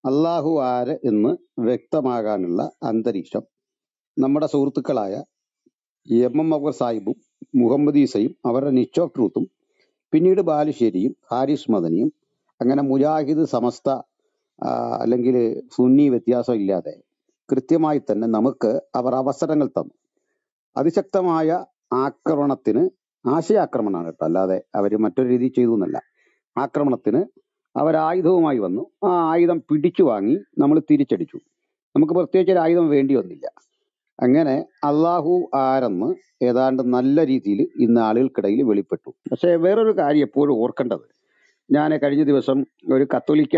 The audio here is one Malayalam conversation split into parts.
അള്ളാഹു ആര് എന്ന് വ്യക്തമാകാനുള്ള അന്തരീക്ഷം നമ്മുടെ സുഹൃത്തുക്കളായ എം എം അക്ബർ സാഹിബും മുഹമ്മദ് ഈസയും അവരുടെ നിച്ച് ഓഫ് ട്രൂത്തും പിന്നീട് ബാലുശ്ശേരിയും ഹാരിസ് മദനിയും അങ്ങനെ മുജാഹിദ് സമസ്ത ആ, അല്ലെങ്കിൽ സുന്നി വ്യത്യാസം ഇല്ലാതെ കൃത്യമായി തന്നെ നമുക്ക് അവർ അവസരങ്ങൾ തന്നു അതിശക്തമായ ആക്രമണത്തിന് ആശയാക്രമണമാണ് കേട്ടോ അല്ലാതെ അവർ മറ്റൊരു രീതി ചെയ്തു എന്നല്ല ആക്രമണത്തിന് അവർ ആയുധവുമായി വന്നു ആ ആയുധം പിടിച്ചു വാങ്ങി നമ്മൾ തിരിച്ചടിച്ചു നമുക്ക് പ്രത്യേകിച്ച് ഒരു ആയുധം വേണ്ടി വന്നില്ല അങ്ങനെ അള്ളാഹു ആരെന്ന് ഏതാണ്ട് നല്ല രീതിയിൽ ഇന്ന് ആളുകൾക്കിടയിൽ വെളിപ്പെട്ടു പക്ഷേ വേറൊരു കാര്യം എപ്പോഴും ഓർക്കേണ്ടത് ഞാൻ കഴിഞ്ഞ ദിവസം ഒരു കത്തോലിക്ക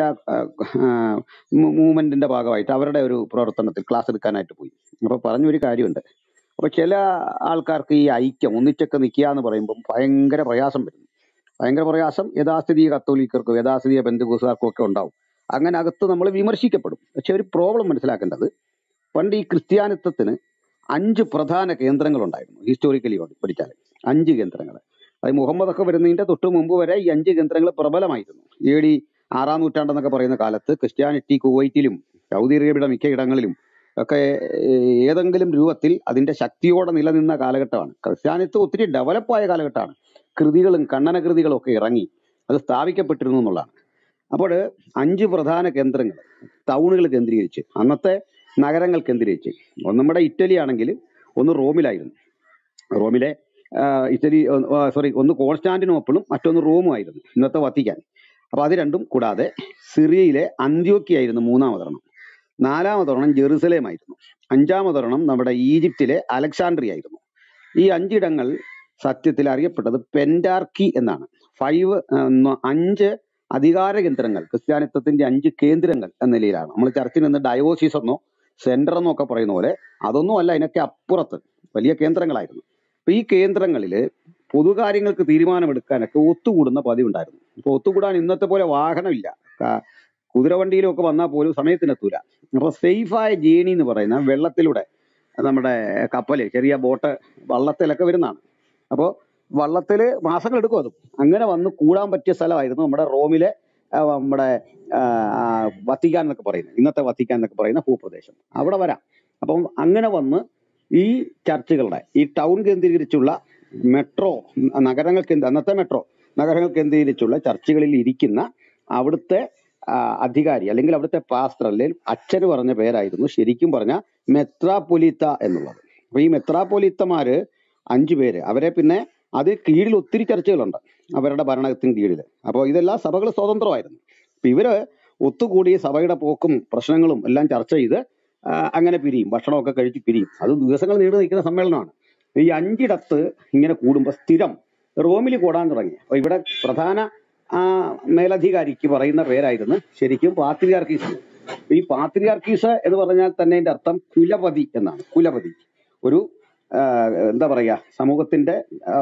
മൂവ്മെന്റിന്റെ ഭാഗമായിട്ട് അവരുടെ ഒരു പ്രവർത്തനത്തിൽ ക്ലാസ് എടുക്കാനായിട്ട് പോയി അപ്പൊ പറഞ്ഞൊരു കാര്യമുണ്ട് അപ്പൊ ചില ആൾക്കാർക്ക് ഈ ഐക്യം ഒന്നിച്ചൊക്കെ നിൽക്കുക എന്ന് പറയുമ്പോൾ ഭയങ്കര പ്രയാസം വരുന്നു ഭയങ്കര പ്രയാസം യഥാസ്ഥിതിക കത്തോലിക്കർക്കും യഥാസ്ഥിതിക ബന്ധുക്കൂസുകാർക്കും ഒക്കെ ഉണ്ടാവും അങ്ങനെ അകത്ത് നമ്മൾ വിമർശിക്കപ്പെടും പക്ഷെ ഒരു പ്രോബ്ലം മനസ്സിലാക്കേണ്ടത് പണ്ട് ഈ ക്രിസ്ത്യാനിത്വത്തിന് അഞ്ച് പ്രധാന കേന്ദ്രങ്ങൾ ഉണ്ടായിരുന്നു ഹിസ്റ്റോറിക്കലി പഠിച്ചാൽ അഞ്ച് കേന്ദ്രങ്ങൾ അത് മുഹമ്മദ് ഒക്കെ വരുന്നതിന്റെ തൊട്ട് മുമ്പ് വരെ ഈ അഞ്ച് കേന്ദ്രങ്ങൾ പ്രബലമായിരുന്നു എ ഡി ആറാം നൂറ്റാണ്ടെന്നൊക്കെ പറയുന്ന കാലത്ത് ക്രിസ്ത്യാനിറ്റി കുവൈറ്റിലും സൗദി അറേബ്യയുടെ മിക്ക ഇടങ്ങളിലും ഒക്കെ ഏഹ്, ഏതെങ്കിലും രൂപത്തിൽ അതിന്റെ ശക്തിയോടെ നിലനിന്ന കാലഘട്ടമാണ് ക്രിസ്ത്യാനിത്വം ഒത്തിരി ഡെവലപ്പായ കാലഘട്ടമാണ് കൃതികളും കണ്ണന കൃതികളും ഒക്കെ ഇറങ്ങി അത് സ്ഥാപിക്കപ്പെട്ടിരുന്നു എന്നുള്ളതാണ് അപ്പോൾ അഞ്ച് പ്രധാന കേന്ദ്രങ്ങൾ ടൗണുകൾ കേന്ദ്രീകരിച്ച് അന്നത്തെ നഗരങ്ങൾ കേന്ദ്രീകരിച്ച് ഒന്ന് നമ്മുടെ ഇറ്റലി ആണെങ്കിൽ ഒന്ന് റോമിലായിരുന്നു റോമിലെ ആ, ഇറ്റലി സോറി ഒന്ന് കോൺസ്റ്റാന്റിനോപ്പിളും മറ്റൊന്ന് റോമും ആയിരുന്നു ഇന്നത്തെ വത്തിക്കാൻ അപ്പൊ അത് രണ്ടും കൂടാതെ സിറിയയിലെ അന്ത്യോക്കിയായിരുന്നു മൂന്നാമതൊരെണ്ണം നാലാമതൊരെണ്ണം ജെറുസലേം ആയിരുന്നു അഞ്ചാമതൊരെണ്ണം നമ്മുടെ ഈജിപ്തിലെ അലക്സാണ്ട്രിയ ആയിരുന്നു ഈ അഞ്ചിടങ്ങൾ സത്യത്തിൽ അറിയപ്പെട്ടത് പെൻഡാർക്കി എന്നാണ് ഫൈവ് അഞ്ച് അധികാര കേന്ദ്രങ്ങൾ ക്രിസ്ത്യാനിത്വത്തിന്റെ അഞ്ച് കേന്ദ്രങ്ങൾ എന്ന നിലയിലാണ് നമ്മൾ ചർച്ചിൽ നിന്ന് ഡയോസിസ് എന്നോ സെന്റർ എന്നോ ഒക്കെ പറയുന്ന പോലെ അതൊന്നും അല്ല അതിനൊക്കെ അപ്പുറത്ത് വലിയ കേന്ദ്രങ്ങളായിരുന്നു അപ്പൊ ഈ കേന്ദ്രങ്ങളിൽ പൊതുകാര്യങ്ങൾക്ക് തീരുമാനമെടുക്കാനൊക്കെ ഒത്തുകൂടുന്ന പതിവുണ്ടായിരുന്നു ഇപ്പൊ ഒത്തുകൂടാൻ ഇന്നത്തെ പോലെ വാഹനമില്ല ക- കുതിരവണ്ടിയിലും ഒക്കെ വന്നാൽ പോലും സമയത്തിനെത്തൂല അപ്പൊ സേഫായ ജേണി എന്ന് പറയുന്ന വെള്ളത്തിലൂടെ നമ്മുടെ കപ്പല് ചെറിയ ബോട്ട് വള്ളത്തിലൊക്കെ വരുന്നതാണ് അപ്പോൾ വള്ളത്തില് മാസങ്ങൾ എടുക്കും അതും അങ്ങനെ വന്ന് കൂടാൻ പറ്റിയ സ്ഥലമായിരുന്നു നമ്മുടെ റോമിലെ ആ, നമ്മുടെ ആ, ആ, വത്തിക്കാൻ എന്നൊക്കെ പറയുന്നത് ഇന്നത്തെ വത്തിക്കാൻ എന്നൊക്കെ പറയുന്ന ഭൂപ്രദേശം അവിടെ വരാം അപ്പം അങ്ങനെ വന്ന് ഈ ചർച്ചുകളുടെ ഈ ടൗൺ കേന്ദ്രീകരിച്ചുള്ള മെട്രോ നഗരങ്ങൾ കേന്ദ്ര അന്നത്തെ മെട്രോ നഗരങ്ങൾ കേന്ദ്രീകരിച്ചുള്ള ചർച്ചുകളിൽ ഇരിക്കുന്ന അവിടുത്തെ ആ, അധികാരി അല്ലെങ്കിൽ അവിടുത്തെ പാസ്റ്റർ അല്ലെങ്കിൽ അച്ഛന് പറഞ്ഞ പേരായിരുന്നു ശരിക്കും പറഞ്ഞ മെത്രാപൊലീത്ത എന്നുള്ളത് അപ്പൊ ഈ മെത്രാപൊലീത്തമാര് അഞ്ചു പേര് അവരെ പിന്നെ അത് കീഴിൽ ഒത്തിരി ചർച്ചകളുണ്ട് അവരുടെ ഭരണത്തിന് കീഴിൽ അപ്പോൾ ഇതെല്ലാം സഭകൾ സ്വതന്ത്രമായിരുന്നു അപ്പൊ ഇവര് ഒത്തുകൂടി സഭയുടെ പോക്കും പ്രശ്നങ്ങളും എല്ലാം ചർച്ച ചെയ്ത് ആ, അങ്ങനെ പിരിയും ഭക്ഷണമൊക്കെ കഴിച്ച് പിരിയും അത് ദിവസങ്ങൾ നീണ്ടു നിൽക്കുന്ന സമ്മേളനമാണ് ഈ അഞ്ചിടത്ത് ഇങ്ങനെ കൂടുമ്പോൾ സ്ഥിരം റോമിൽ കൂടാൻ തുടങ്ങി അപ്പൊ ഇവിടെ പ്രധാന ആ, മേലധികാരിക്ക് പറയുന്ന പേരായിരുന്നു ശരിക്കും പാത്രിയാർക്കീസ് ഈ പാത്രിയാർക്കീസ് എന്ന് പറഞ്ഞാൽ തന്നെ അതിന്റെ അർത്ഥം കുലപതി എന്നാണ് കുലപതി ഒരു ആ, എന്താ പറയാ സമൂഹത്തിന്റെ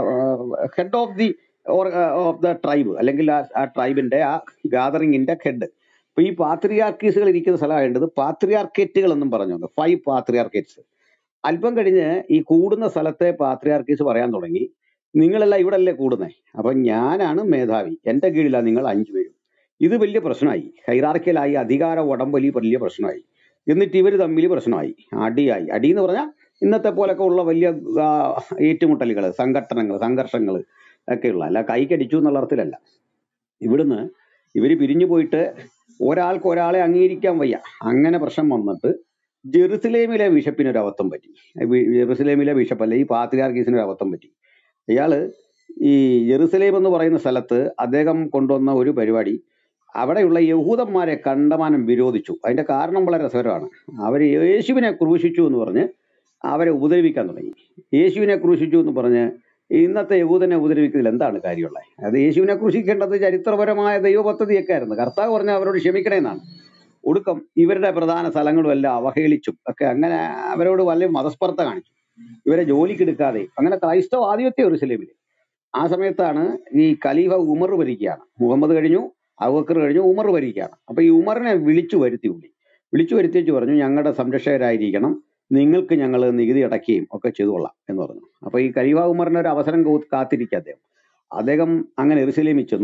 head of the of the tribe അല്ലെങ്കിൽ ആ ആ ട്രൈബിന്റെ ആ ഗാദറിങ്ങിന്റെ ഹെഡ് അപ്പൊ ഈ പാത്രിയാർക്കീസുകൾ ഇരിക്കുന്ന സ്ഥലമായേണ്ടത് പാത്രിയാർക്കേറ്റുകൾ എന്നും പറഞ്ഞു ഫൈവ് പാത്രിയാർക്കേറ്റ്സ് അല്പം കഴിഞ്ഞ് ഈ കൂടുന്ന സ്ഥലത്തെ പാത്രിയാർക്കീസ് പറയാൻ തുടങ്ങി നിങ്ങളെല്ലാം ഇവിടെ അല്ലേ കൂടുന്നേ അപ്പൊ ഞാനാണ് മേധാവി എന്റെ കീഴിലാണ് നിങ്ങൾ അഞ്ചു പേരും ഇത് വലിയ പ്രശ്നമായി ഹൈറാർക്കിയലായി അധികാര ഉടമ്പലി വലിയ പ്രശ്നമായി എന്നിട്ട് ഇവർ തമ്മിൽ പ്രശ്നമായി അടിയായി അടി എന്ന് പറഞ്ഞാൽ ഇന്നത്തെ പോലൊക്കെ ഉള്ള വലിയ ആ, ഏറ്റുമുട്ടലുകൾ സംഘട്ടനങ്ങൾ സംഘർഷങ്ങൾ ഒക്കെയുള്ള അല്ല കൈക്കടിച്ചു എന്നുള്ള അർത്ഥത്തിലല്ല ഇവിടുന്ന് ഇവര് പിരിഞ്ഞു പോയിട്ട് ഒരാൾക്ക് ഒരാളെ അംഗീകരിക്കാൻ വയ്യ അങ്ങനെ പ്രശ്നം വന്നിട്ട് ജെറുസലേമിലെ ബിഷപ്പിന് ഒരു അബദ്ധം പറ്റി വി- ജെറുസലേമിലെ ബിഷപ്പ് അല്ലെ ഈ പാത്രിയാർക്കീസിന് ഒരു അബദ്ധം പറ്റി ഇയാള് ഈ ജെറുസലേം എന്ന് പറയുന്ന സ്ഥലത്ത് അദ്ദേഹം കൊണ്ടുവന്ന ഒരു പരിപാടി അവിടെയുള്ള യഹൂദന്മാരെ കണ്ടമാനം വിരോധിച്ചു അതിന്റെ കാരണം വളരെ രസകരമാണ് അവര് യേശുവിനെ ക്രൂശിച്ചു എന്ന് പറഞ്ഞ് അവരെ ഉപദ്രവിക്കാൻ തുടങ്ങി യേശുവിനെ ക്രൂശിച്ചു എന്ന് പറഞ്ഞ് ഇന്നത്തെ യഹൂദനെ ഉപദ്രവിക്കുന്നതിൽ എന്താണ് കാര്യമുള്ളത് അത് യേശുവിനെ ക്രൂശിക്കേണ്ടത് ചരിത്രപരമായ ദൈവപദ്ധതിയൊക്കെ ആയിരുന്നു കർത്താവ് പറഞ്ഞ അവരോട് ക്ഷമിക്കണേ എന്നാണ് ഒടുക്കം ഇവരുടെ പ്രധാന സ്ഥലങ്ങളും എല്ലാം അവഹേളിച്ചും ഒക്കെ അങ്ങനെ അവരോട് വലിയ മതസ്പർദ്ധ കാണിച്ചു ഇവരെ ജോലിക്കെടുക്കാതെ അങ്ങനെ ക്രൈസ്തവ ആധിപത്യം ജെറുസലേമിൽ ആ സമയത്താണ് ഈ ഖലീഫ ഉമർ ഭരിക്കുകയാണ് മുഹമ്മദ് കഴിഞ്ഞു അബൂബക്കർ കഴിഞ്ഞു ഉമർ ഭരിക്കുകയാണ് അപ്പൊ ഈ ഉമറിനെ വിളിച്ചു വരുത്തി ഉള്ളി വിളിച്ചു വരുത്തിച്ച് പറഞ്ഞു ഞങ്ങളുടെ സംരക്ഷകരായിരിക്കണം നിങ്ങൾക്ക് ഞങ്ങൾ നികുതി അടയ്ക്കുകയും ഒക്കെ ചെയ്തുകൊള്ളാം എന്ന് പറഞ്ഞു അപ്പൊ ഈ ഖലീഫ ഉമറിന് ഒരു അവസരം കൂ- കാത്തിരിക്കുക അദ്ദേഹം അദ്ദേഹം അങ്ങനെ എറുസലേമിൽ ചെന്നു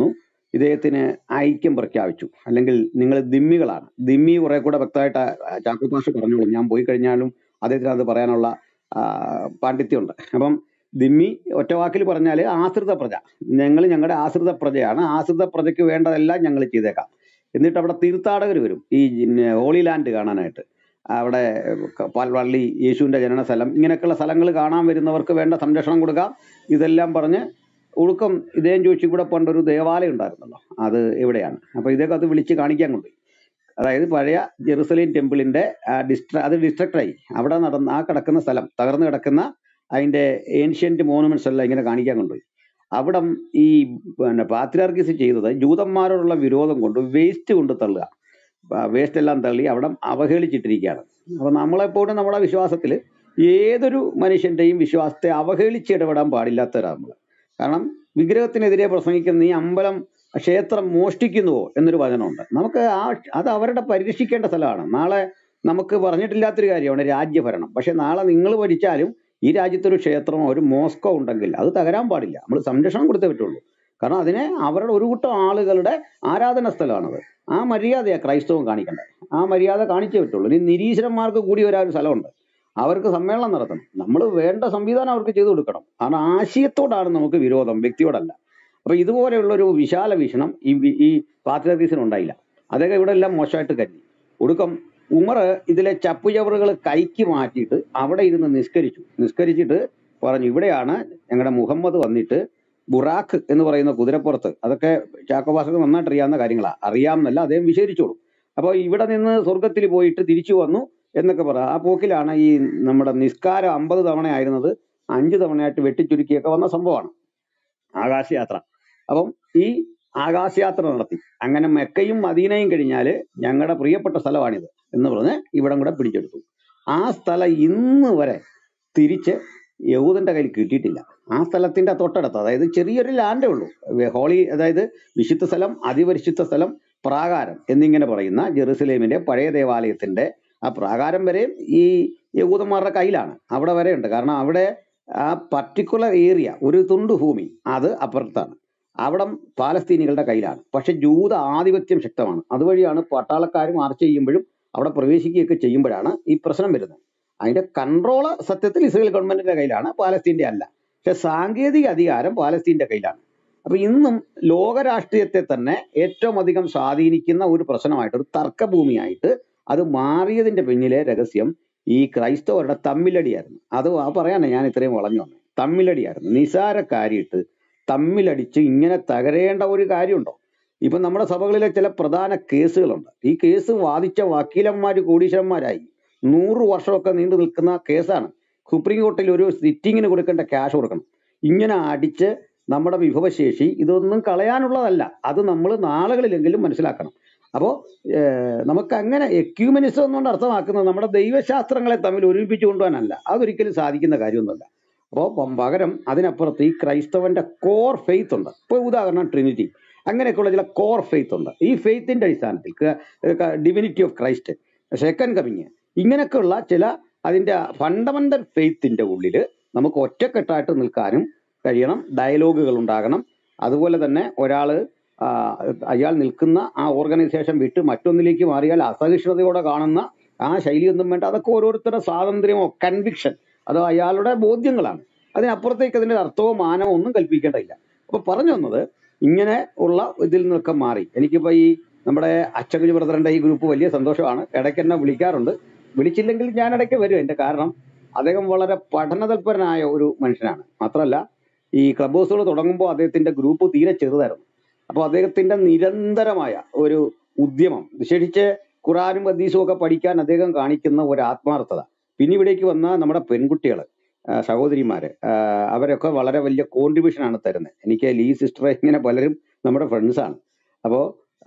ഇദ്ദേഹത്തിന് ഐക്യം പ്രഖ്യാപിച്ചു അല്ലെങ്കിൽ നിങ്ങൾ ദിമ്മികളാണ് ദിമ്മി കുറെ കൂടെ വ്യക്തമായിട്ട് ചാക്കോ പാഷ പറഞ്ഞോളൂ ഞാൻ പോയി കഴിഞ്ഞാലും അദ്ദേഹത്തിന് അത് പറയാനുള്ള ആ, പാണ്ഡിത്യമുണ്ട് അപ്പം ദിമ്മി ഒറ്റ വാക്കിൽ പറഞ്ഞാൽ ആശ്രിത പ്രജ ഞങ്ങൾ ഞങ്ങളുടെ ആശ്രിത പ്രജയാണ് ആശ്രിത പ്രജയ്ക്ക് വേണ്ടതെല്ലാം ഞങ്ങൾ ചെയ്തേക്കാം എന്നിട്ട് അവിടെ തീർത്ഥാടകർ വരും ഈ ജിന്ന- ഹോളി ലാൻഡ് കാണാനായിട്ട് അവിടെ ക- പാൽവള്ളി യേശുവിന്റെ ജനന സ്ഥലം ഇങ്ങനെയൊക്കെയുള്ള സ്ഥലങ്ങൾ കാണാൻ വരുന്നവർക്ക് വേണ്ട സംരക്ഷണം കൊടുക്കാം ഇതെല്ലാം പറഞ്ഞ് ഒടുക്കം ഇദ്ദേഹം ചോദിച്ചു ഇവിടെ പണ്ടൊരു ദേവാലയം ഉണ്ടായിരുന്നല്ലോ അത് എവിടെയാണ് അപ്പൊ ഇതൊക്കെ അത് വിളിച്ച് കാണിക്കാൻ കൊണ്ടുപോയി അതായത് പഴയ ജെറുസലേം ടെമ്പിളിന്റെ ഡിസ്ട്ര അത് ഡിസ്ട്രക്റ്റായി അവിടെ നടന്ന ആ കിടക്കുന്ന സ്ഥലം തകർന്നു കിടക്കുന്ന അതിന്റെ ഏൻഷ്യന്റ് മോണുമെന്റ്സ് എല്ലാം ഇങ്ങനെ കാണിക്കാൻ കൊണ്ടുപോയി അവിടം ഈ പിന്നെ പാത്രിയാർക്കീസ് ചെയ്തത് ജൂതന്മാരോടുള്ള വിരോധം കൊണ്ട് വേസ്റ്റ് കൊണ്ട് തള്ളുക വേസ്റ്റ് എല്ലാം തള്ളി അവിടെ അവഹേളിച്ചിട്ടിരിക്കുകയാണ് അപ്പൊ നമ്മളെപ്പോഴും നമ്മുടെ വിശ്വാസത്തിൽ ഏതൊരു മനുഷ്യന്റെയും വിശ്വാസത്തെ അവഹേളിച്ച് ഇടപെടാൻ പാടില്ലാത്തവരാണ് നമ്മൾ കാരണം വിഗ്രഹത്തിനെതിരെ പ്രസംഗിക്കുന്ന ഈ അമ്പലം ക്ഷേത്രം മോഷ്ടിക്കുന്നുവോ എന്നൊരു വചനമുണ്ട് നമുക്ക് ആ അത് അവരുടെ പരിരക്ഷിക്കേണ്ട സ്ഥലമാണ് നാളെ നമുക്ക് പറഞ്ഞിട്ടില്ലാത്തൊരു കാര്യമാണ് രാജ്യഭരണം പക്ഷെ നാളെ നിങ്ങൾ ഭരിച്ചാലും ഈ രാജ്യത്തൊരു ക്ഷേത്രമോ ഒരു മോസ്കോ ഉണ്ടെങ്കിൽ അത് തകരാൻ പാടില്ല നമ്മൾ സംരക്ഷണം കൊടുത്തേ പറ്റുള്ളൂ കാരണം അതിനെ അവരുടെ ഒരു കൂട്ടം ആളുകളുടെ ആരാധന സ്ഥലമാണത് ആ മര്യാദയാണ് ക്രൈസ്തവം കാണിക്കേണ്ടത് ആ മര്യാദ കാണിച്ചേ പറ്റുള്ളൂ ഇനി നിരീശ്വരന്മാർക്ക് കൂടി വരാൻ ഒരു സ്ഥലമുണ്ട് അവർക്ക് സമ്മേളനം നടത്തണം നമ്മൾ വേണ്ട സംവിധാനം അവർക്ക് ചെയ്തു കൊടുക്കണം കാരണം ആശയത്തോടാണ് നമുക്ക് വിരോധം വ്യക്തിയോടല്ല അപ്പൊ ഇതുപോലെയുള്ള ഒരു വിശാല വീക്ഷണം ഈ വി- ഈ പാത്രീസിന് ഉണ്ടായില്ല അദ്ദേഹം ഇവിടെ എല്ലാം മോശമായിട്ട് കരുതി ഒടുക്കം ഉമർ ഇതിലെ ചപ്പുചവറുകൾ കൈക്ക് മാറ്റിയിട്ട് അവിടെ ഇരുന്ന് നിസ്കരിച്ചു നിസ്കരിച്ചിട്ട് പറഞ്ഞു ഇവിടെയാണ് ഞങ്ങളുടെ മുഹമ്മദ് വന്നിട്ട് ബുറാഖ് എന്ന് പറയുന്ന കുതിരപ്പുറത്ത് അതൊക്കെ ചാക്കോബാസക്ക് നന്നായിട്ട് അറിയാവുന്ന കാര്യങ്ങളാണ് അറിയാമെന്നല്ല അദ്ദേഹം വിശേഷിച്ചോളൂ അപ്പോൾ ഇവിടെ നിന്ന് സ്വർഗത്തിൽ പോയിട്ട് തിരിച്ചു വന്നു എന്നൊക്കെ പറ ആ പോക്കിലാണ് ഈ നമ്മുടെ നിസ്കാരം അമ്പത് തവണ ആയിരുന്നത് അഞ്ച് തവണയായിട്ട് വെട്ടിച്ചുരുക്കിയൊക്കെ വന്ന സംഭവമാണ് ആകാശയാത്ര അപ്പം ഈ ആകാശയാത്ര നടത്തി അങ്ങനെ മെക്കയും മദീനയും കഴിഞ്ഞാല് ഞങ്ങളുടെ പ്രിയപ്പെട്ട സ്ഥലമാണിത് എന്ന് പറഞ്ഞ് ഇവിടം കൂടെ പിടിച്ചെടുത്തു ആ സ്ഥലം ഇന്ന് വരെ തിരിച്ച് യഹൂദന്റെ കയ്യിൽ കിട്ടിയിട്ടില്ല ആ സ്ഥലത്തിന്റെ തൊട്ടടുത്ത് അതായത് ചെറിയൊരു ലാൻഡേ ഉള്ളൂ വെ- ഹോളി അതായത് വിശുദ്ധ സ്ഥലം അതിപരിശുദ്ധ സ്ഥലം പ്രാകാരം എന്നിങ്ങനെ പറയുന്ന ജെറുസലേമിന്റെ പഴയ ദേവാലയത്തിന്റെ ആ പ്രാകാരം വരെയും ഈ യഹൂദന്മാരുടെ കയ്യിലാണ് അവിടെ വരെ ഉണ്ട് കാരണം അവിടെ ആ പർട്ടിക്കുലർ ഏരിയ ഒരു തുണ്ട് ഭൂമി അത് അപ്പുറത്താണ് അവിടം പാലസ്തീനികളുടെ കയ്യിലാണ് പക്ഷെ ജൂത ആധിപത്യം ശക്തമാണ് അതുവഴിയാണ് പട്ടാളക്കാർ മാർച്ച് ചെയ്യുമ്പോഴും അവിടെ പ്രവേശിക്കുകയൊക്കെ ചെയ്യുമ്പോഴാണ് ഈ പ്രശ്നം വരുന്നത് അതിന്റെ കൺട്രോള് സത്യത്തിൽ ഇസ്രയേൽ ഗവൺമെന്റിന്റെ കയ്യിലാണ് പാലസ്തീന്റെ അല്ല പക്ഷെ സാങ്കേതിക അധികാരം പാലസ്തീന്റെ കയ്യിലാണ് അപ്പൊ ഇന്നും ലോക രാഷ്ട്രീയത്തെ തന്നെ ഏറ്റവും അധികം സ്വാധീനിക്കുന്ന ഒരു പ്രശ്നമായിട്ട് ഒരു തർക്കഭൂമിയായിട്ട് അത് മാറിയതിന്റെ പിന്നിലെ രഹസ്യം ഈ ക്രൈസ്തവരുടെ തമ്മിലടിയായിരുന്നു അത് ആ പറയാനാണ് ഞാൻ ഇത്രയും വളഞ്ഞു വന്നത് തമ്മിലടിയായിരുന്നു നിസാര കാര്യമായിട്ട് തമ്മിലടിച്ച് ഇങ്ങനെ തകരേണ്ട ഒരു കാര്യമുണ്ടോ ഇപ്പൊ നമ്മുടെ സഭകളിലെ ചില പ്രധാന കേസുകളുണ്ട് ഈ കേസ് വാദിച്ച വക്കീലന്മാര് കോടീശ്വരന്മാരായി നൂറ് വർഷമൊക്കെ നീണ്ടു നിൽക്കുന്ന കേസാണ് സുപ്രീം കോടതിയിൽ ഒരു സിറ്റിങ്ങിന് കൊടുക്കേണ്ട ക്യാഷ് കൊടുക്കണം ഇങ്ങനെ അടിച്ച് നമ്മുടെ വിഭവശേഷി ഇതൊന്നും കളയാനുള്ളതല്ല അത് നമ്മൾ നാളുകളിലെങ്കിലും മനസ്സിലാക്കണം അപ്പോൾ നമുക്ക് അങ്ങനെ എക്യൂമനിസം എന്നുകൊണ്ട് അർത്ഥമാക്കുന്നത് നമ്മുടെ ദൈവശാസ്ത്രങ്ങളെ തമ്മിൽ ഒരുമിപ്പിച്ച് കൊണ്ടുപോകാനല്ല അതൊരിക്കലും സാധിക്കുന്ന കാര്യമൊന്നുമല്ല അപ്പോൾ പകരം അതിനപ്പുറത്ത് ഈ ക്രൈസ്തവന്റെ കോർ ഫെയ്ത്ത് ഉണ്ട് ഇപ്പോൾ ഉദാഹരണം ട്രിനിറ്റി അങ്ങനെയൊക്കെയുള്ള ചില കോർ ഫെയ്ത്ത് ഉണ്ട് ഈ ഫെയ്ത്തിന്റെ അടിസ്ഥാനത്തിൽ divinity of Christ second coming ഇങ്ങനെയൊക്കെയുള്ള ചില അതിന്റെ ഫണ്ടമെന്റൽ ഫെയ്ത്തിന്റെ ഉള്ളിൽ നമുക്ക് ഒറ്റക്കെട്ടായിട്ട് നിൽക്കാനും കഴിയണം ഡയലോഗുകൾ ഉണ്ടാകണം അതുപോലെ തന്നെ ഒരാള് ആ, അയാൾ നിൽക്കുന്ന ആ ഓർഗനൈസേഷൻ വിട്ട് മറ്റൊന്നിലേക്ക് മാറിയാൽ അസഹിഷ്ണുതയോടെ കാണുന്ന ആ ശൈലിയൊന്നും വേണ്ട അതൊക്കെ ഓരോരുത്തരുടെ സ്വാതന്ത്ര്യമോ കൺവിക്ഷൻ അതോ അയാളുടെ ബോധ്യങ്ങളാണ് അതിനപ്പുറത്തേക്ക് അതിന്റെ അർത്ഥമോ മാനമോ ഒന്നും കൽപ്പിക്കേണ്ടതില്ല അപ്പൊ പറഞ്ഞു വന്നത് ഇങ്ങനെ ഉള്ള ഇതിൽ നിന്നൊക്കെ മാറി എനിക്കിപ്പോ ഈ നമ്മുടെ അച്ചകുജ് ബ്രദറിന്റെ ഈ ഗ്രൂപ്പ് വലിയ സന്തോഷമാണ് ഇടയ്ക്ക് എന്നെ വിളിക്കാറുണ്ട് വിളിച്ചില്ലെങ്കിൽ ഞാൻ ഇടയ്ക്ക് വരും എന്റെ കാരണം അദ്ദേഹം വളരെ പഠനതൽപരനായ ഒരു മനുഷ്യനാണ് മാത്രമല്ല ഈ ക്ലബ് ഹൗസുകൾ തുടങ്ങുമ്പോൾ അദ്ദേഹത്തിന്റെ ഗ്രൂപ്പ് തീരെ ചെറുതായിരുന്നു അപ്പോൾ അദ്ദേഹത്തിന്റെ നിരന്തരമായ ഒരു ഉദ്യമം വിശേഷിച്ച് ഖുറാനും ഹദീസും ഒക്കെ പഠിക്കാൻ അദ്ദേഹം കാണിക്കുന്ന ഒരു ആത്മാർത്ഥത പിന്നെ ഇവിടേക്ക് വന്ന നമ്മുടെ പെൺകുട്ടികൾ സഹോദരിമാര് ആ, അവരൊക്കെ വളരെ വലിയ കോൺട്രിബ്യൂഷൻ ആണ് തരുന്നത് എനിക്ക് ലീ സിസ്റ്റർ ഇങ്ങനെ പലരും നമ്മുടെ ഫ്രണ്ട്സ് ആണ് അപ്പോൾ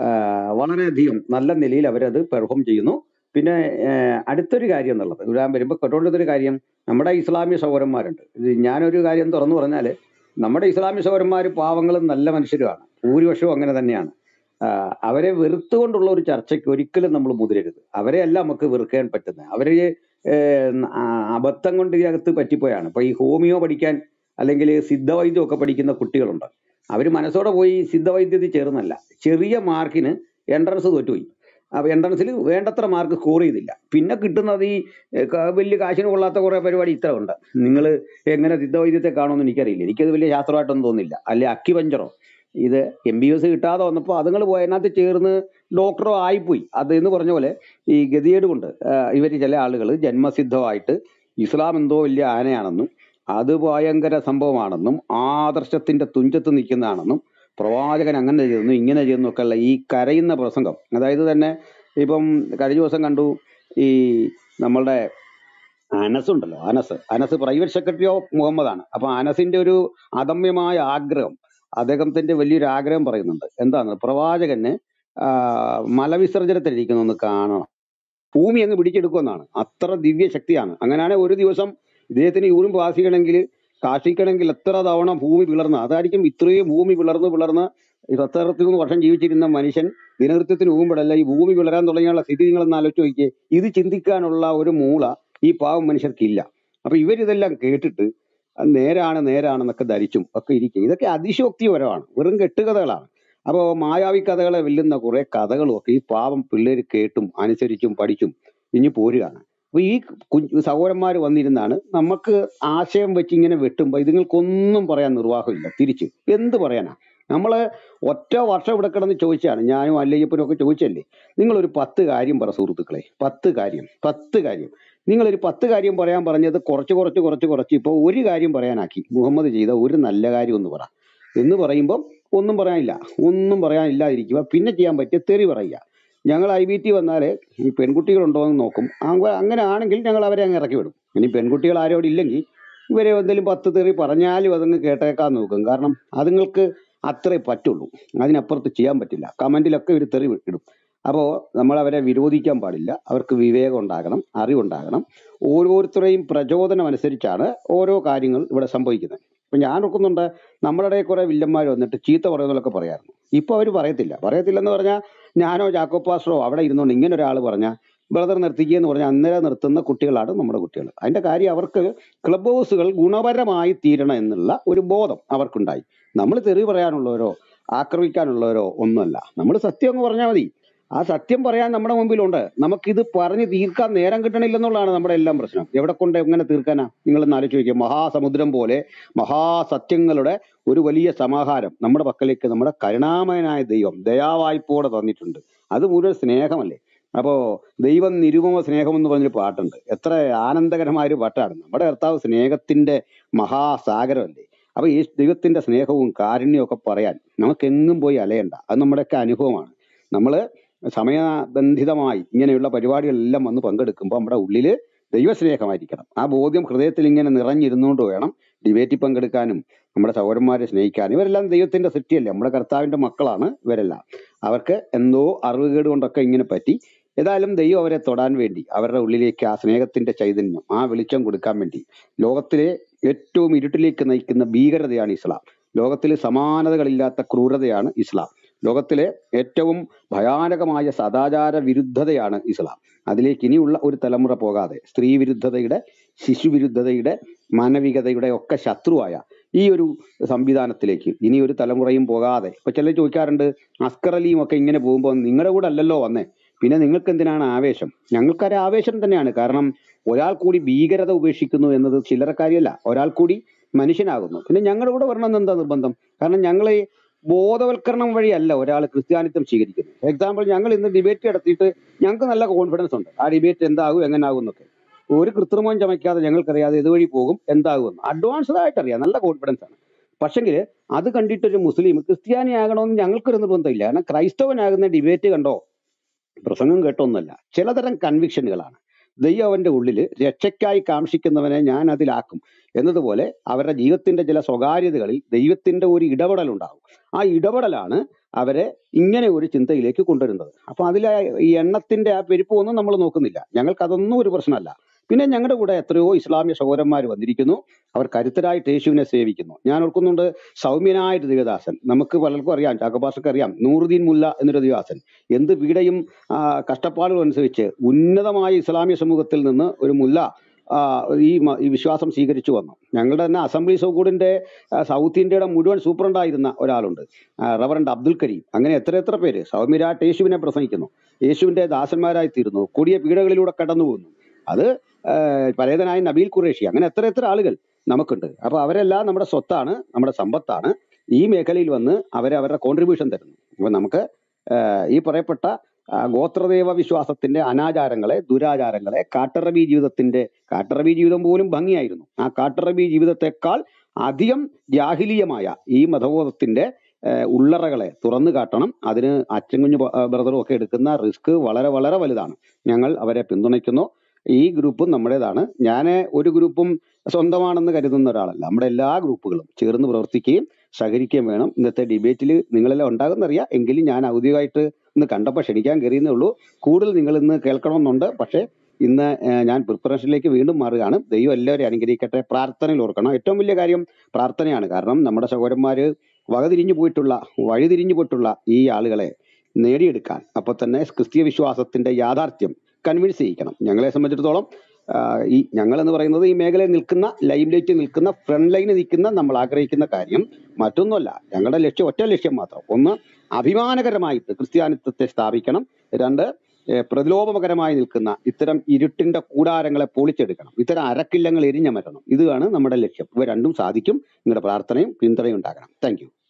വളരെയധികം നല്ല നിലയിൽ അവരത് പെർഫോം ചെയ്യുന്നു പിന്നെ ആ, അടുത്തൊരു കാര്യം എന്നുള്ളത് ഇവിടെ വരുമ്പോൾ കേട്ടോണ്ടൊരു കാര്യം നമ്മുടെ ഇസ്ലാമിക സഹോദരന്മാരുണ്ട് ഇത് ഞാനൊരു കാര്യം തുറന്നു പറഞ്ഞാൽ നമ്മുടെ ഇസ്ലാമിക സഹോദരന്മാർ പാവങ്ങളും നല്ല മനുഷ്യരുമാണ് ഭൂരിപക്ഷവും അങ്ങനെ തന്നെയാണ് ആ, അവരെ വെറുത്തുകൊണ്ടുള്ള ഒരു ചർച്ചയ്ക്ക് ഒരിക്കലും നമ്മൾ മുതിരരുത് അവരെ അല്ല നമുക്ക് വെറുക്കാൻ പറ്റുന്നത് അവര് ഏഹ്, ആ, അബദ്ധം കൊണ്ട് ഈ അകത്ത് പറ്റിപ്പോയാണ് ഇപ്പൊ ഈ ഹോമിയോ പഠിക്കാൻ അല്ലെങ്കിൽ സിദ്ധവൈദ്യം ഒക്കെ പഠിക്കുന്ന കുട്ടികളുണ്ട് അവർ മനസ്സോടെ പോയി സിദ്ധവൈദ്യത്തിൽ ചേർന്നല്ല ചെറിയ മാർക്കിന് എൻട്രൻസ് തോറ്റുപോയി അപ്പോൾ എൻട്രൻസിൽ വേണ്ടത്ര മാർക്ക് സ്കോർ ചെയ്തില്ല പിന്നെ കിട്ടുന്നത് ഈ ഏഹ്, ക- വലിയ കാശിന് കൊള്ളാത്ത കുറേ പരിപാടി ഇത്ര ഉണ്ട് നിങ്ങൾ എങ്ങനെ സിദ്ധവൈദ്യത്തെ കാണുമെന്ന് എനിക്കറിയില്ല എനിക്കത് വലിയ ശാസ്ത്രമായിട്ടൊന്നും തോന്നില്ല അല്ലെ അക്കിപഞ്ചറോ ഇത് എം ബി എസ് കിട്ടാതെ വന്നപ്പോൾ അതുങ്ങൾ അതിനകത്ത് ചേർന്ന് ഡോക്ടറോ ആയിപ്പോയി അത് എന്ന് പറഞ്ഞ പോലെ ഈ ഗതികേട് കൊണ്ട് ഇവർ ചില ആളുകൾ ജന്മസിദ്ധമായിട്ട് ഇസ്ലാം എന്തോ വലിയ ആനയാണെന്നും അത് ഭയങ്കര സംഭവമാണെന്നും ആദർശത്തിന്റെ തുഞ്ചത്ത് നിൽക്കുന്നതാണെന്നും പ്രവാചകൻ അങ്ങനെ ചെയ്യുന്നു ഇങ്ങനെ ചെയ്യുന്നു ഒക്കെ ഉള്ള ഈ കരയുന്ന പ്രസംഗം അതായത് തന്നെ ഇപ്പം കഴിഞ്ഞ ദിവസം കണ്ടു ഈ നമ്മളുടെ അനസ് ഉണ്ടല്ലോ Anas Anas private secretary of മുഹമ്മദാണ് അപ്പൊ അനസിന്റെ ഒരു അദമ്യമായ ആഗ്രഹം അദ്ദേഹത്തിന്റെ വലിയൊരു ആഗ്രഹം പറയുന്നുണ്ട് എന്താണ് പ്രവാചകന് ആ, മലവിസർജനത്തിലിരിക്കുന്ന ഒന്ന് കാണണം ഭൂമി അങ്ങ് പിടിച്ചെടുക്കുമെന്നാണ് അത്ര ദിവ്യ ശക്തിയാണ് അങ്ങനെയാണെങ്കിൽ ഒരു ദിവസം ഇദ്ദേഹത്തിന് യൂറിൻ പാസ് ചെയ്യണമെങ്കിൽ കാഷിക്കണമെങ്കിൽ എത്ര തവണ ഭൂമി പിളർന്ന് അതായിരിക്കും ഇത്രയും ഭൂമി പിളർന്ന് പിളർന്ന് ഈ പത്തറുപത്തിമൂന്ന് വർഷം ജീവിച്ചിരുന്ന മനുഷ്യൻ ദിനകൃത്യത്തിന് പോകുമ്പോഴല്ല ഈ ഭൂമി പിളരാൻ തുടങ്ങിയുള്ള സ്ഥിതി നിങ്ങളൊന്ന് ആലോചിച്ച് നോക്കിയേ ഇത് ചിന്തിക്കാനുള്ള ഒരു മൂള ഈ പാവം മനുഷ്യർക്കില്ല അപ്പൊ ഇവരിതെല്ലാം കേട്ടിട്ട് അത് നേരാണ് നേരാണെന്നൊക്കെ ധരിച്ചും ഒക്കെ ഇരിക്കുക ഇതൊക്കെ അതിശോക്തിപരമാണ് വെറും കെട്ടുകഥകളാണ് അപ്പോൾ മായാവി കഥകളെ വെല്ലുന്ന കുറെ കഥകളും ഒക്കെ ഈ പാവം പിള്ളേർ കേട്ടും അനുസരിച്ചും പഠിച്ചും ഇനി പോരുകയാണ് അപ്പൊ ഈ കുഞ്ഞ് സഹോദരന്മാർ വന്നിരുന്നാണ് നമുക്ക് ആശയം വെച്ച് ഇങ്ങനെ വെട്ടുമ്പോൾ ഇതുങ്ങൾക്കൊന്നും പറയാൻ നിർവാഹമില്ല തിരിച്ച് എന്ത് പറയാനാ നമ്മള് ഒറ്റ വർഷം ഇവിടെ കിടന്ന് ചോദിച്ചാണ് ഞാനും അല്ലയ്യപ്പനും ഒക്കെ ചോദിച്ചല്ലേ നിങ്ങളൊരു പത്ത് കാര്യം പറ സുഹൃത്തുക്കളെ പത്ത് കാര്യം പത്ത് കാര്യം നിങ്ങളൊരു പത്ത് കാര്യം പറയാൻ പറഞ്ഞത് കുറച്ച് കുറച്ച് കുറച്ച് കുറച്ച് ഇപ്പോൾ ഒരു കാര്യം പറയാനാക്കി മുഹമ്മദ് ചെയ്ത ഒരു നല്ല കാര്യം എന്ന് പറ എന്ന് പറയുമ്പം ഒന്നും പറയാനില്ല ഒന്നും പറയാനില്ലാതിരിക്കുക പിന്നെ ചെയ്യാൻ പറ്റിയ തെറി പറയുക ഞങ്ങൾ ഐ ബി ടി വന്നാൽ ഈ പെൺകുട്ടികളുണ്ടോ എന്ന് നോക്കും അങ്ങ- അങ്ങനെ ആണെങ്കിൽ ഞങ്ങൾ അവരെ അങ്ങ് ഇറക്കി വിടും ഇനി പെൺകുട്ടികൾ ആരോട് ഇല്ലെങ്കിൽ ഇവരെ എന്തെങ്കിലും പത്ത് തെറി പറഞ്ഞാലും അതങ്ങ് കേട്ടേക്കാൻ നോക്കും കാരണം അതുങ്ങൾക്ക് അത്രേ പറ്റുള്ളൂ അതിനപ്പുറത്ത് ചെയ്യാൻ പറ്റില്ല കമന്റിലൊക്കെ ഒരു തെറി ഇടും അപ്പോൾ നമ്മൾ അവരെ വിരോധിക്കാൻ പാടില്ല അവർക്ക് വിവേകം ഉണ്ടാകണം അറിവുണ്ടാകണം ഓരോരുത്തരെയും പ്രചോദനം അനുസരിച്ചാണ് ഓരോ കാര്യങ്ങൾ ഇവിടെ സംഭവിക്കുന്നത് ഇപ്പൊ ഞാൻ ഓർക്കുന്നുണ്ട് നമ്മുടെ ഇടയിൽ കുറെ വില്ലന്മാർ വന്നിട്ട് ചീത്ത പറയുന്നതൊക്കെ പറയാറുണ്ട് ഇപ്പൊ അവർ പറയത്തില്ല പറയത്തില്ലെന്ന് പറഞ്ഞാൽ ഞാനോ ജാക്കോ പാസ്റ്ററോ അവിടെ ഇരുന്നുകൊണ്ട് ഇങ്ങനെ ഒരാൾ പറഞ്ഞാൽ ബ്രദർ നിർത്തിക്കുക എന്ന് പറഞ്ഞാൽ അന്നേരം നിർത്തുന്ന കുട്ടികളാണ് നമ്മുടെ കുട്ടികൾ അതിന്റെ കാര്യം അവർക്ക് ക്ലബ് ഹൗസുകൾ ഗുണപരമായി തീരണം എന്നുള്ള ഒരു ബോധം അവർക്കുണ്ടായി നമ്മൾ തെറി പറയാനുള്ളവരോ ആക്രമിക്കാനുള്ളവരോ ഒന്നുമല്ല നമ്മൾ സത്യം അങ്ങ് പറഞ്ഞാൽ മതി ആ സത്യം പറയാൻ നമ്മുടെ മുമ്പിലുണ്ട് നമുക്കിത് പറഞ്ഞ് തീർക്കാൻ നേരം കിട്ടണില്ലെന്നുള്ളതാണ് നമ്മുടെ എല്ലാം പ്രശ്നം എവിടെ കൊണ്ട് എങ്ങനെ തീർക്കാനാ നിങ്ങൾ ആലോചിച്ച് നോക്കിയ മഹാസമുദ്രം പോലെ മഹാസത്യങ്ങളുടെ ഒരു വലിയ സമാഹാരം നമ്മുടെ പക്കലേക്ക് നമ്മുടെ കരുണാമയനായ ദൈവം ദയാവായ്പോടെ തന്നിട്ടുണ്ട് അത് മുഴുവൻ സ്നേഹമല്ലേ അപ്പോ ദൈവം നിരുപമ സ്നേഹം എന്ന് പറഞ്ഞൊരു പാട്ടുണ്ട് എത്ര ആനന്ദകരമായ ഒരു പാട്ടാണ് നമ്മുടെ കർത്താവ് സ്നേഹത്തിന്റെ മഹാസാഗരമല്ലേ അപ്പൊ ഈ ദൈവത്തിന്റെ സ്നേഹവും കാരുണ്യവും ഒക്കെ പറയാൻ നമുക്ക് എങ്ങും പോയി അലയണ്ട അത് നമ്മുടെയൊക്കെ അനുഭവമാണ് നമ്മള് സമയബന്ധിതമായി ഇങ്ങനെയുള്ള പരിപാടികളെല്ലാം വന്ന് പങ്കെടുക്കുമ്പോൾ നമ്മുടെ ഉള്ളില് ദൈവസ്നേഹമായിരിക്കണം ആ ബോധ്യം ഹൃദയത്തിൽ ഇങ്ങനെ നിറഞ്ഞിരുന്നുകൊണ്ട് വേണം ഡിബേറ്റിൽ പങ്കെടുക്കാനും നമ്മുടെ സഹോദരന്മാരെ സ്നേഹിക്കാനും ഇവരെല്ലാം ദൈവത്തിന്റെ സൃഷ്ടിയല്ലേ നമ്മുടെ കർത്താവിന്റെ മക്കളാണ് ഇവരെല്ലാം അവർക്ക് എന്തോ അറിവുകേട് കൊണ്ടൊക്കെ ഇങ്ങനെ പറ്റി ഏതായാലും ദൈവം അവരെ തൊടാൻ വേണ്ടി അവരുടെ ഉള്ളിലേക്ക് ആ സ്നേഹത്തിന്റെ ചൈതന്യം ആ വെളിച്ചം കൊടുക്കാൻ വേണ്ടി ലോകത്തിലെ ഏറ്റവും ഇരുട്ടിലേക്ക് നയിക്കുന്ന ഭീകരതയാണ് ഇസ്ലാം ലോകത്തിൽ സമാനതകളില്ലാത്ത ക്രൂരതയാണ് ഇസ്ലാം ലോകത്തിലെ ഏറ്റവും ഭയാനകമായ സദാചാര വിരുദ്ധതയാണ് ഇസ്ലാം അതിലേക്ക് ഇനിയുള്ള ഒരു തലമുറ പോകാതെ സ്ത്രീ വിരുദ്ധതയുടെ ശിശുവിരുദ്ധതയുടെ മാനവികതയുടെ ഒക്കെ ശത്രുവായ ഈ ഒരു സംവിധാനത്തിലേക്ക് ഇനി ഒരു തലമുറയും പോകാതെ ഇപ്പൊ ചിലർ ചോദിക്കാറുണ്ട് അസ്കർ അലിയും ഒക്കെ ഇങ്ങനെ പോകുമ്പോൾ നിങ്ങളുടെ കൂടെ അല്ലല്ലോ വന്നേ പിന്നെ നിങ്ങൾക്ക് എന്തിനാണ് ആവേശം ഞങ്ങൾക്കൊരു ആവേശം തന്നെയാണ് കാരണം ഒരാൾ കൂടി ഭീകരത ഉപേക്ഷിക്കുന്നു എന്നത് ചില്ലറ കാര്യമല്ല ഒരാൾ കൂടി മനുഷ്യനാകുന്നു പിന്നെ ഞങ്ങളുടെ കൂടെ വരണമെന്ന് എന്താ നിർബന്ധം കാരണം ഞങ്ങളെ ബോധവൽക്കരണം വഴിയല്ല ഒരാൾ ക്രിസ്ത്യാനിത്വം സ്വീകരിക്കുന്നത് എക്സാമ്പിൾ ഞങ്ങൾ ഇന്ന് ഡിബേറ്റ് നടത്തിയിട്ട് ഞങ്ങൾക്ക് നല്ല കോൺഫിഡൻസ് ഉണ്ട് ആ ഡിബേറ്റ് എന്താകും എങ്ങനാകും എന്നൊക്കെ ഒരു കൃത്രിമവും ചമയ്ക്കാതെ ഞങ്ങൾക്കറിയാതെ ഇതുവഴി പോകും എന്താകുമെന്ന് അഡ്വാൻസ്ഡ് ആയിട്ട് അറിയാം നല്ല കോൺഫിഡൻസ് ആണ് പക്ഷെങ്കിൽ അത് കണ്ടിട്ടൊരു മുസ്ലിം ക്രിസ്ത്യാനി ആകണമെന്ന് ഞങ്ങൾക്കൊരു നിർബന്ധമില്ല കാരണം ക്രൈസ്തവനാകുന്ന ഡിബേറ്റ് കണ്ടോ പ്രസംഗം കേട്ടൊന്നല്ല ചിലതരം കൺവിക്ഷനുകളാണ് ദൈവം അവന്റെ ഉള്ളിൽ രക്ഷയ്ക്കായി കാക്ഷിക്കുന്നവനെ ഞാൻ അതിലാക്കും എന്നതുപോലെ അവരുടെ ജീവിതത്തിന്റെ ചില സ്വകാര്യതകളിൽ ദൈവത്തിന്റെ ഒരു ഇടപെടൽ ഉണ്ടാകും ആ ഇടപെടലാണ് അവരെ ഇങ്ങനെ ഒരു ചിന്തയിലേക്ക് കൊണ്ടുവരുന്നത് അപ്പൊ അതിലെ ഈ എണ്ണത്തിന്റെ ആ പെരുപ്പം ഒന്നും നമ്മൾ നോക്കുന്നില്ല ഞങ്ങൾക്ക് അതൊന്നും ഒരു പ്രശ്നമല്ല പിന്നെ ഞങ്ങളുടെ കൂടെ എത്രയോ ഇസ്ലാമിക സഹോദരന്മാർ വന്നിരിക്കുന്നു അവർ കരുത്തരായിട്ട് യേശുവിനെ സേവിക്കുന്നു ഞാൻ ഓർക്കുന്നുണ്ട് സൗമ്യനായ ഒരു ദേവദാസൻ നമുക്ക് പലർക്കും അറിയാം ചാക്കോപാസക്ക് അറിയാം നൂറുദ്ദീൻ മുല്ല എന്നൊരു ദേവദാസൻ എന്ത് പീഡയും ആ, കഷ്ടപ്പാടുകളും അനുസരിച്ച് ഉന്നതമായ ഇസ്ലാമിക സമൂഹത്തിൽ നിന്ന് ഒരു മുല്ല ആ, ഈ മ- ഈ വിശ്വാസം സ്വീകരിച്ചു വന്നു ഞങ്ങളുടെ തന്നെ അസംബ്ലി സൗകൂഡിന്റെ സൗത്ത് ഇന്ത്യയുടെ മുഴുവൻ സൂപ്രണ്ടായിരുന്ന ഒരാളുണ്ട് ആ, റവറന്റ് അബ്ദുൽ കരീം അങ്ങനെ എത്ര എത്ര പേര് സൗമ്യരാട്ട് യേശുവിനെ പ്രസംഗിക്കുന്നു യേശുവിന്റെ ദാസന്മാരായി തീരുന്നു കൊടിയ പീഡകളിലൂടെ കടന്നു പോകുന്നു അത് ആ, പരേതനായ നബീൽ ഖുറേഷി അങ്ങനെ എത്ര എത്ര ആളുകൾ നമുക്കുണ്ട് അപ്പൊ അവരെല്ലാം നമ്മുടെ സ്വത്താണ് നമ്മുടെ സമ്പത്താണ് ഈ മേഖലയിൽ വന്ന് അവരെ അവരുടെ കോൺട്രിബ്യൂഷൻ തരുന്നു അപ്പൊ നമുക്ക് ആ, ഈ പറയപ്പെട്ട ആ, ഗോത്രദേവ വിശ്വാസത്തിന്റെ അനാചാരങ്ങളെ ദുരാചാരങ്ങളെ കാട്ടറബി ജീവിതത്തിന്റെ കാട്ടറബി ജീവിതം പോലും ഭംഗിയായിരുന്നു ആ കാട്ടറബി ജീവിതത്തെക്കാൾ അധികം ജാഹിലീയമായ ഈ മതബോധത്തിന്റെ ഏഹ്, ഉള്ളറകളെ തുറന്നു കാട്ടണം അതിന് അച്ചൻകുഞ്ഞ് ബ- ആ, ബ്രദറും ഒക്കെ എടുക്കുന്ന റിസ്ക് വളരെ വളരെ വലുതാണ് ഞങ്ങൾ അവരെ പിന്തുണയ്ക്കുന്നു ഈ ഗ്രൂപ്പും നമ്മുടേതാണ് ഞാൻ ഒരു ഗ്രൂപ്പും സ്വന്തമാണെന്ന് കരുതുന്ന ഒരാളല്ല നമ്മുടെ എല്ലാ ഗ്രൂപ്പുകളും ചേർന്ന് പ്രവർത്തിക്കുകയും സഹകരിക്കുകയും വേണം ഇന്നത്തെ ഡിബേറ്റിൽ നിങ്ങളെല്ലാം ഉണ്ടാകുന്നറിയാം എങ്കിലും ഞാൻ ഔദ്യോഗികമായിട്ട് ഇന്ന് കണ്ടപ്പോൾ ക്ഷണിക്കാൻ കയറിയെന്നേ ഉള്ളൂ കൂടുതൽ നിങ്ങൾ ഇന്ന് കേൾക്കണമെന്നുണ്ട് പക്ഷേ ഇന്ന് ഏഹ്, ഞാൻ പ്രിപ്പറേഷനിലേക്ക് വീണ്ടും മാറുകയാണ് ദൈവം എല്ലാവരെയും അനുഗ്രഹിക്കട്ടെ പ്രാർത്ഥനയിൽ ഓർക്കണം ഏറ്റവും വലിയ കാര്യം പ്രാർത്ഥനയാണ് കാരണം നമ്മുടെ സഹോദരന്മാര് വകതിരിഞ്ഞു പോയിട്ടുള്ള വഴിതിരിഞ്ഞു പോയിട്ടുള്ള ഈ ആളുകളെ നേടിയെടുക്കാൻ അപ്പൊ തന്നെ ക്രിസ്തീയ വിശ്വാസത്തിന്റെ യാഥാർത്ഥ്യം കൺവിൻസ് ചെയ്യിക്കണം ഞങ്ങളെ സംബന്ധിച്ചിടത്തോളം ആഹ് ഈ ഞങ്ങൾ എന്ന് പറയുന്നത് ഈ മേഖലയിൽ നിൽക്കുന്ന ലൈം ലൈറ്റിൽ നിൽക്കുന്ന ഫ്രണ്ട് ലൈനിൽ നിൽക്കുന്ന നമ്മൾ ആഗ്രഹിക്കുന്ന കാര്യം മറ്റൊന്നുമല്ല ഞങ്ങളുടെ ലക്ഷ്യം ഒറ്റ ലക്ഷ്യം മാത്രം ഒന്ന് അഭിമാനകരമായിട്ട് ക്രിസ്ത്യാനിത്വത്തെ സ്ഥാപിക്കണം രണ്ട് ഏഹ് പ്രതിലോഭകരമായി നിൽക്കുന്ന ഇത്തരം ഇരുട്ടിന്റെ കൂടാരങ്ങളെ പൊളിച്ചെടുക്കണം ഇത്തരം അരക്കില്ലങ്ങൾ എരിഞ്ഞമരണം ഇതാണ് നമ്മുടെ ലക്ഷ്യം ഇവ രണ്ടും സാധിക്കും നിങ്ങളുടെ പ്രാർത്ഥനയും പിന്തുണയും ഉണ്ടാകണം താങ്ക് യു